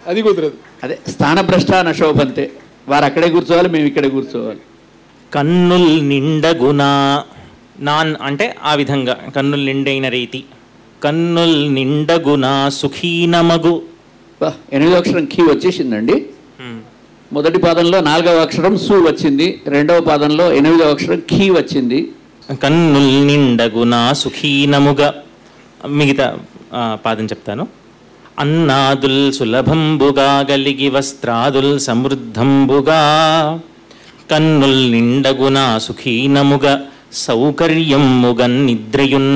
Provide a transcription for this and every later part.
అది కుదరదు అదే స్థానభ్రష్ట నశోభంతే వారు అక్కడే కూర్చోవాలి మేము ఇక్కడే కూర్చోవాలి కన్నుల్ నిండగునా నాన్ అంటే ఆ విధంగా కన్నుల్ నిండైన రీతి కన్నుల్ నిండగునా సుఖీనమగు బా, ఎనిమిదో అక్షరం కీ వచ్చేసిందండి హ్మ్. మొదటి పాదంలో నాలుగవ అక్షరం సు వచ్చింది రెండవ పాదంలో ఎనిమిదవ అక్షరం ఖీ వచ్చింది కన్నుల్ నిండగునా సుఖీనముగా మిగతా ఆ, పాదం చెప్తాను అన్నాదుల్ సులభంబుగా గలిగి వస్త్రాదుల్ సమృద్ధంబుగా కన్నుల్ నిండగునా సుఖీనముగా సౌకర్యముగన్ నిద్రయున్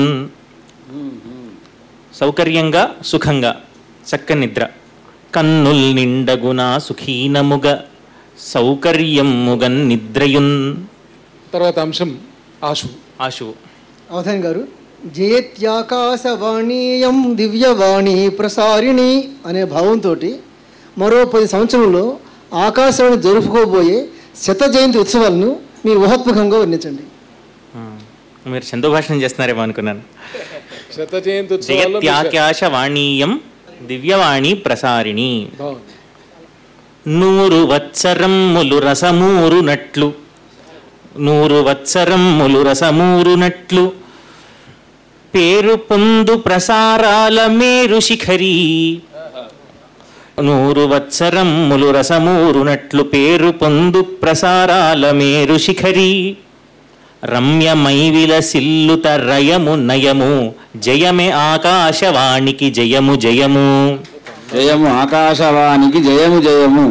సౌకర్యంగా సుఖంగా చక్క నిద్ర కన్నుల్ నిండగునా సుఖీనముగా సౌకర్యముగన్ నిద్రయున్ తర్వాత అంశం ఆశు ఆశువు అవధాని గారు జయత్యాకాశవాణీయం దివ్యవాణి ప్రసారిణి అనే భావంతో మరో పది సంవత్సరంలో ఆకాశవాణి జరుపుకోబోయే శత జయంతి ఉత్సవాలను మీరు ఊహాత్మకంగా వర్ణించండి ఆ, మీరు చందోభాషణం చేస్తున్నారేమో అనుకున్నాను శత జయంతి ఉత్సవాల్లో మీ శ- జయత్యాకాశవాణీయం దివ్యవాణి ప్రసారిణి బాగుంది నూరు వత్సరమ్ములు రసమూరునట్లు నూరు వత్సరమ్ములు రసమూరునట్లు పేరు పొందు ప్రసారాల మేరు శిఖరి నూరు వత్సరమ్ములు రసమూరునట్లు పేరు పొందు ప్రసారాల మేరు శిఖరి రమ్యమై విలసిల్లుత రయము నయము జయమే ఆకాశవాణికి జయము జయము జయము ఆకాశవాణికి జయము జయము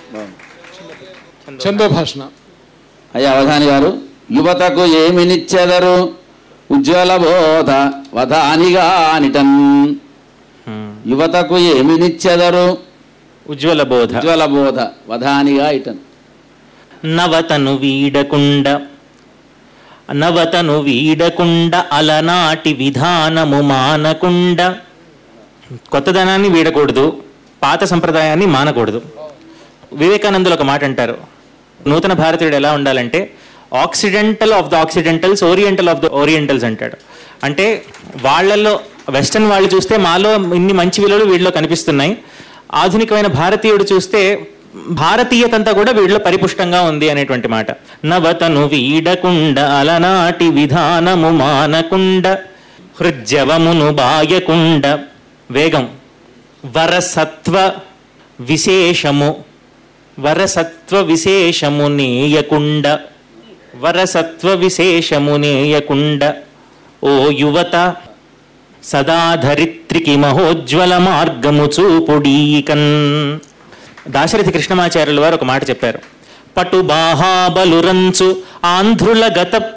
చందోభాషణ అయ్యా అవధాని గారు యువతకు ఏమి నిచ్చెదరు ఉజ్వల బోధ వధానిగానిటన్ హ్మ్. యువతకు ఏమి నిచ్చెదరు ఉజ్వల బోధ ఉజ్వల బోధ వధానిగా ఇటన్ నవతను వీడకుండ నవతను వీడకుండ అలనాటి విధానము మానకుండ కొత్తదనాన్ని వీడకూడదు పాత సంప్రదాయాన్ని మానకూడదు వివేకానందులు ఒక మాట అంటారు నూతన భారతీయుడు ఎలా ఉండాలంటే occidental of the occidentals oriental of the orientals అంటాడు అంటే వాళ్ళల్లో వెస్టర్న్ వాళ్ళు చూస్తే మాలో ఇన్ని మంచి విలువలు వీళ్ళలో కనిపిస్తున్నాయి ఆధునికమైన భారతీయుడు చూస్తే భారతీయతంతా కూడా వీళ్ళలో పరిపుష్టంగా ఉంది అనేటువంటి మాట నవతను వీడకుండ అలనాటి విధానము మానకుండ హృజ్జవమును బాయకుండ వేగం వరసత్వ విశేషము వరసత్వ విశేషము నేయకుండ వరసత్వ విశేషము నేయకుండ ఓ యువత సదాధరిత్రికి మహోజ్వల మార్గము చూపుడీకన్ దాశరథి కృష్ణమాచార్యుల వారు ఒక మాట చెప్పారు పటు బాహాబలురంచు ఆంధ్రుల గత